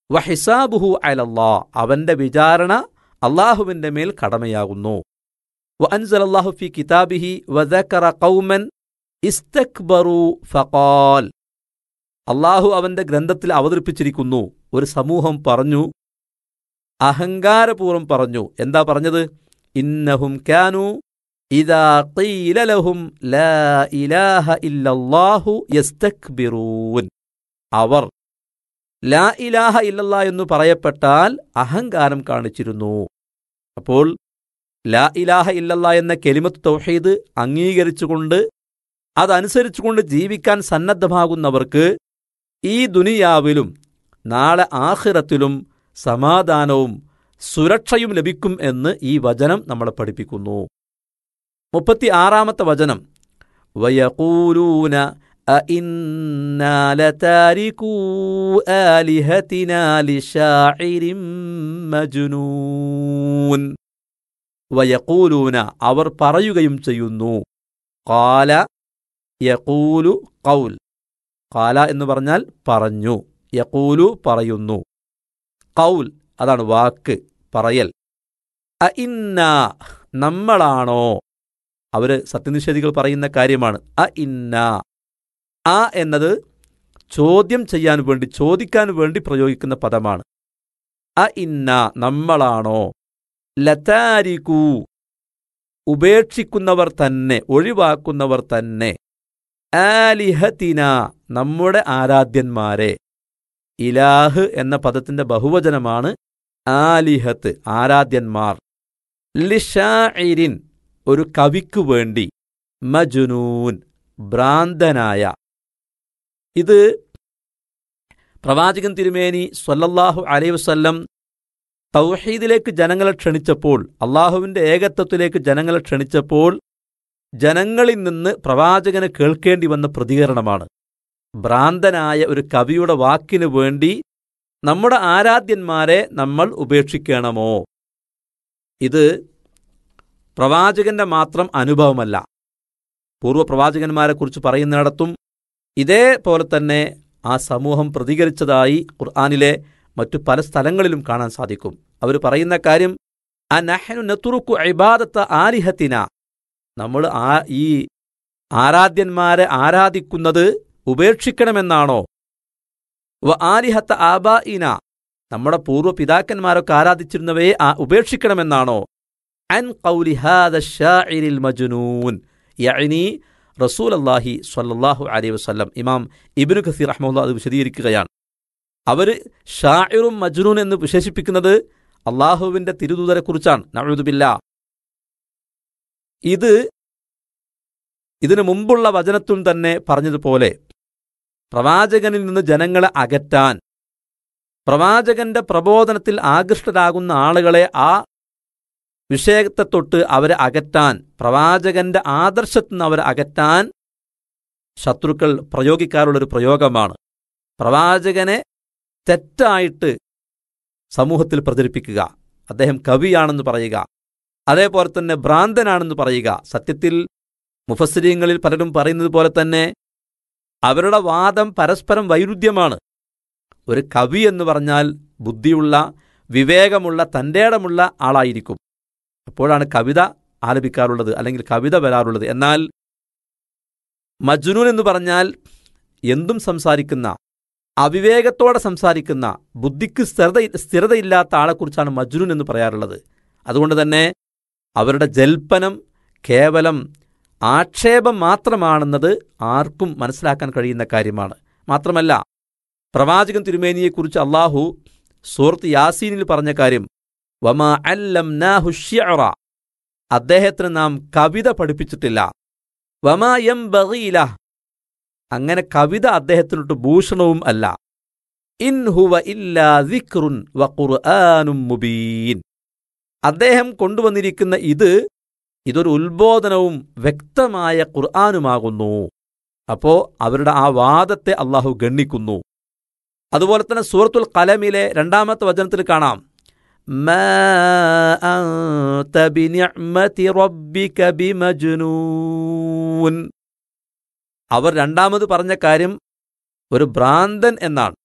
വഹിസാബുഹു അലല്ലാ അവന്റെ വിചാരണ അള്ളാഹുവിന്റെ മേൽ കടമയാകുന്നു وأنزل الله في كتابه وذكر قوما استكبروا فقال അള്ളാഹു അവന്റെ ഗ്രന്ഥത്തിൽ അവതരിപ്പിച്ചിരിക്കുന്നു ഒരു സമൂഹം പറഞ്ഞു അഹങ്കാരപൂർവ്വം പറഞ്ഞു എന്താ പറഞ്ഞത് ഇന്നഹും കാനു ഇദാ ഖീല ലഹും ലാ ഇലാഹ ഇല്ലല്ലാഹു യസ്തക്ബിറൂൻ അവർ ലാ ഇലാഹ ഇല്ലല്ലാ എന്ന് പറയപ്പെട്ടാൽ അഹങ്കാരം കാണിച്ചിരുന്നു അപ്പോൾ ലാ ഇലാഹ ഇല്ലല്ലാ എന്ന കെലിമത്ത് തൗഹീദ് അംഗീകരിച്ചുകൊണ്ട് അതനുസരിച്ചുകൊണ്ട് ജീവിക്കാൻ സന്നദ്ധമാകുന്നവർക്ക് ഈ ദുനിയാവിലും നാളെ ആഖിറത്തിലും സമാധാനവും സുരക്ഷയും ലഭിക്കും എന്ന് ഈ വചനം നമ്മളെ പഠിപ്പിക്കുന്നു മുപ്പത്തി ആറാമത്തെ വചനം വയകൂലൂന അഇന്നാ ലതാരികൂ ആലിഹതിനാ ലിശാഇരിൻ മജ്നൂൻ വയക്കൂലൂന അവർ പറയുകയും ചെയ്യുന്നു കാല യക്കൂലു കൗൽ കാല എന്ന് പറഞ്ഞാൽ പറഞ്ഞു യക്കൂലു പറയുന്നു കൗൽ അതാണ് വാക്ക് പറയൽ അ ഇന്ന നമ്മളാണോ അവര് സത്യനിഷേധികൾ പറയുന്ന കാര്യമാണ് അ ഇന്ന ആ എന്നത് ചോദ്യം ചെയ്യാൻ വേണ്ടി ചോദിക്കാൻ വേണ്ടി പ്രയോഗിക്കുന്ന പദമാണ് അ ഇന്ന നമ്മളാണോ ലതാരികൂ ഉപേക്ഷിക്കുന്നവർ തന്നെ ഒഴിവാക്കുന്നവർ തന്നെ ആലിഹത്തിന നമ്മുടെ ആരാധ്യന്മാരെ ഇലാഹ് എന്ന പദത്തിന്റെ ബഹുവചനമാണ് ആലിഹത്ത് ആരാധ്യന്മാർ ലിഷാഇരിൻ ഒരു കവിക്കു വേണ്ടി മജുനൂൻ ഭ്രാന്തനായ ഇത് പ്രവാചകൻ തിരുമേനി സ്വല്ലല്ലാഹു അലൈഹി വസല്ലം തൗഹീദിലേക്ക് ജനങ്ങളെ ക്ഷണിച്ചപ്പോൾ അള്ളാഹുവിന്റെ ഏകത്വത്തിലേക്ക് ജനങ്ങളെ ക്ഷണിച്ചപ്പോൾ ജനങ്ങളിൽ നിന്ന് പ്രവാചകന് കേൾക്കേണ്ടി വന്ന പ്രതികരണമാണ് ഭ്രാന്തനായ ഒരു കവിയുടെ വാക്കിനു വേണ്ടി നമ്മുടെ ആരാധ്യന്മാരെ നമ്മൾ ഉപേക്ഷിക്കണമോ ഇത് പ്രവാചകന്റെ മാത്രം അനുഭവമല്ല പൂർവ്വ പ്രവാചകന്മാരെക്കുറിച്ച് പറയുന്നിടത്തും ഇതേപോലെ തന്നെ ആ സമൂഹം പ്രതികരിച്ചതായി ഖുർആാനിലെ മറ്റു പല സ്ഥലങ്ങളിലും കാണാൻ സാധിക്കും അവർ പറയുന്ന കാര്യം അനഹനു നെത്തുറുക്കു ഇബാദത്ത ആലിഹത്തിന നമ്മൾ ആ ഈ ആരാധ്യന്മാരെ ആരാധിക്കുന്നത് ഉപേക്ഷിക്കണമെന്നാണോ വ ആലിഹത്ത ആബായിന നമ്മുടെ പൂർവ്വ പിതാക്കന്മാരൊക്കെ ആരാധിച്ചിരുന്നവയെ ആ ഉപേക്ഷിക്കണമെന്നാണോ അൻ ഖൗലിഹാദ ഷാഇരിൽ മജ്നൂൻ യഅനി റസൂൽ അള്ളാഹി സ്വല്ലല്ലാഹു അലൈഹി വസല്ലം ഇമാം ഇബ്നു ഖസീർ റഹ്മുല്ല അത് വിശദീകരിക്കുകയാണ് അവർ ഷാഇറും മജ്നൂൻ എന്ന് വിശേഷിപ്പിക്കുന്നത് അള്ളാഹുവിന്റെ തിരുദൂതരെക്കുറിച്ചാണ് നഴുതുബില്ല ഇത് ഇതിനു മുമ്പുള്ള വചനത്തിൽ തന്നെ പറഞ്ഞതുപോലെ പ്രവാചകനിൽ നിന്ന് ജനങ്ങളെ അകറ്റാൻ പ്രവാചകന്റെ പ്രബോധനത്തിൽ ആകൃഷ്ടരാകുന്ന ആളുകളെ ആ വിഷയത്തെ തൊട്ട് അവരെ അകറ്റാൻ പ്രവാചകന്റെ ആദർശത്തിൽ നിന്ന് അവരെ അകറ്റാൻ ശത്രുക്കൾ പ്രയോഗിക്കാറുള്ളൊരു പ്രയോഗമാണ് പ്രവാചകനെ തെറ്റായിട്ട് സമൂഹത്തിൽ പ്രചരിപ്പിക്കുക അദ്ദേഹം കവിയാണെന്ന് പറയുക അതേപോലെ തന്നെ ഭ്രാന്തനാണെന്ന് പറയുക സത്യത്തിൽ മുഫസ്സിരീങ്ങളിൽ പലരും പറയുന്നത് പോലെ തന്നെ അവരുടെ വാദം പരസ്പരം വൈരുദ്ധ്യമാണ് ഒരു കവി എന്ന് പറഞ്ഞാൽ ബുദ്ധിയുള്ള വിവേകമുള്ള തൻ്റെടമുള്ള ആളായിരിക്കും അപ്പോഴാണ് കവിത ആലപിക്കാറുള്ളത് അല്ലെങ്കിൽ കവിത വരാറുള്ളത് എന്നാൽ മജ്നൂൻ എന്ന് പറഞ്ഞാൽ എന്തും സംസാരിക്കുന്ന അവിവേകത്തോടെ സംസാരിക്കുന്ന ബുദ്ധിക്ക് സ്ഥിരത സ്ഥിരതയില്ലാത്ത ആളെക്കുറിച്ചാണ് മജ്നൂൻ എന്ന് പറയാറുള്ളത് അതുകൊണ്ട് തന്നെ അവരുടെ ജൽപ്പനം കേവലം ആക്ഷേപം മാത്രമാണെന്നത് ആർക്കും മനസ്സിലാക്കാൻ കഴിയുന്ന കാര്യമാണ് മാത്രമല്ല പ്രവാചകൻ തിരുമേനിയെക്കുറിച്ച് അള്ളാഹു സൂറത്ത് യാസീനിൽ പറഞ്ഞ കാര്യം വമാ അല്ലം നാഹുഷ്യറ അദ്ദേഹത്തിന് നാം കവിത പഠിപ്പിച്ചിട്ടില്ല വമാ യം ബഗീല അങ്ങനെ കവിത അദ്ദേഹത്തിനൊട്ട് ഭൂഷണവും അല്ല ഇൻ ഹുവ ഇല്ലാ ദിക്റുൻ വ ഖുർആനും മുബീൻ അദ്ദേഹം കൊണ്ടുവന്നിരിക്കുന്ന ഇത് ഇതൊരു ഉത്ബോധനവും വ്യക്തമായ ഖുർആാനുമാകുന്നു അപ്പോ അവരുടെ ആ വാദത്തെ അള്ളാഹു ഗണ്ണിക്കുന്നു അതുപോലെ തന്നെ സൂറത്തുൽ കലമിലെ രണ്ടാമത്തെ വചനത്തിൽ കാണാം മാ അൻത ബിനിഅ്മതി റബ്ബിക ബിമജ്നൂൻ അവർ രണ്ടാമത് പറഞ്ഞ കാര്യം ഒരു ഭ്രാന്തൻ എന്നാണ്